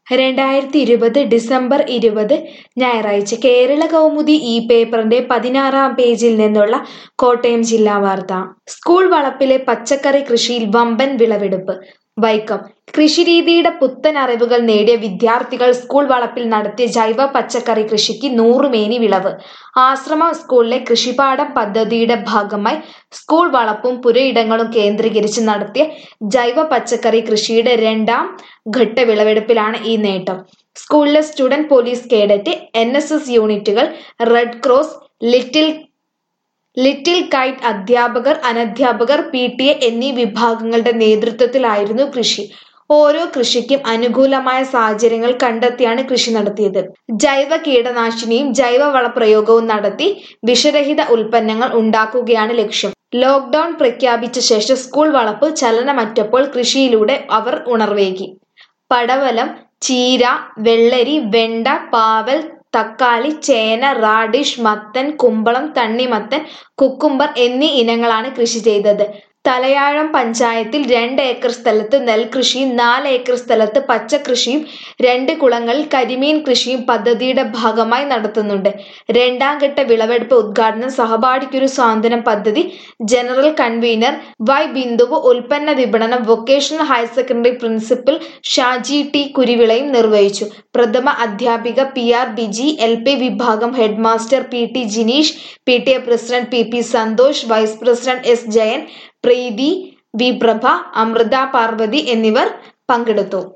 രണ്ടായിരത്തി ഇരുപത് ഡിസംബർ ഇരുപത് ഞായറാഴ്ച കേരള കൗമുദി ഈ പേപ്പറിന്റെ പതിനാറാം പേജിൽ നിന്നുള്ള കോട്ടയം ജില്ലാ വാർത്ത സ്കൂൾ വളപ്പിലെ പച്ചക്കറി കൃഷിയിൽ വമ്പൻ വിളവെടുപ്പ് വൈക്കം കൃഷിരീതിയുടെ പുത്തൻ അറിവുകൾ നേടിയ വിദ്യാർത്ഥികൾ സ്കൂൾ വളപ്പിൽ നടത്തിയ ജൈവ പച്ചക്കറി കൃഷിക്ക് നൂറുമേനി വിളവ് ആശ്രമ സ്കൂളിലെ കൃഷിപാഠം പദ്ധതിയുടെ ഭാഗമായി സ്കൂൾ വളപ്പും പുരയിടങ്ങളും കേന്ദ്രീകരിച്ച് നടത്തിയ ജൈവ പച്ചക്കറി കൃഷിയുടെ രണ്ടാം ഘട്ട വിളവെടുപ്പിലാണ് ഈ നേട്ടം സ്കൂളിലെ student police cadet N S S യൂണിറ്റുകൾ red cross little little kite അധ്യാപകർ അനധ്യാപകർ പി ടി എ എന്നീ വിഭാഗങ്ങളുടെ നേതൃത്വത്തിലായിരുന്നു കൃഷി ഓരോ കൃഷിക്കും അനുകൂലമായ സാഹചര്യങ്ങൾ കണ്ടെത്തിയാണ് കൃഷി നടത്തിയത് ജൈവ കീടനാശിനിയും ജൈവ വളപ്രയോഗവും നടത്തി വിഷരഹിത ഉൽപ്പന്നങ്ങൾ ഉണ്ടാക്കുകയാണ് ലക്ഷ്യം ലോക്ക്ഡൌൺ പ്രഖ്യാപിച്ച ശേഷം സ്കൂൾ വളപ്പ് ചലനമറ്റപ്പോൾ കൃഷിയിലൂടെ അവർ ഉണർവേകി പടവലം ചീര വെള്ളരി വെണ്ട പാവൽ തക്കാളി ചേന റാഡിഷ് മത്തൻ കുമ്പളം തണ്ണിമത്തൻ കുക്കുംബർ എന്നീ ഇനങ്ങളാണ് കൃഷി ചെയ്തത് തലയാഴം പഞ്ചായത്തിൽ രണ്ട് ഏക്കർ സ്ഥലത്ത് നെൽകൃഷിയും നാല് ഏക്കർ സ്ഥലത്ത് പച്ചക്കൃഷിയും രണ്ട് കുളങ്ങളിൽ കരിമീൻ കൃഷിയും പദ്ധതിയുടെ ഭാഗമായി നടത്തുന്നുണ്ട് രണ്ടാം ഘട്ട വിളവെടുപ്പ് ഉദ്ഘാടനം സഹപാഠിക്കൊരു സ്വാതന്ത്ര്യം പദ്ധതി ജനറൽ കൺവീനർ വൈ ബിന്ദുവ് ഉൽപ്പന്ന വിപണനം vocational higher secondary principal Shaji T കുരുവിളയും നിർവഹിച്ചു പ്രഥമ അധ്യാപിക P R Biji L P വിഭാഗം head master P T Jineesh P T A president P P Santhosh vice president S Jayan Preethi V Prabha Amrutha Parvathi എന്നിവർ പങ്കെടുത്തു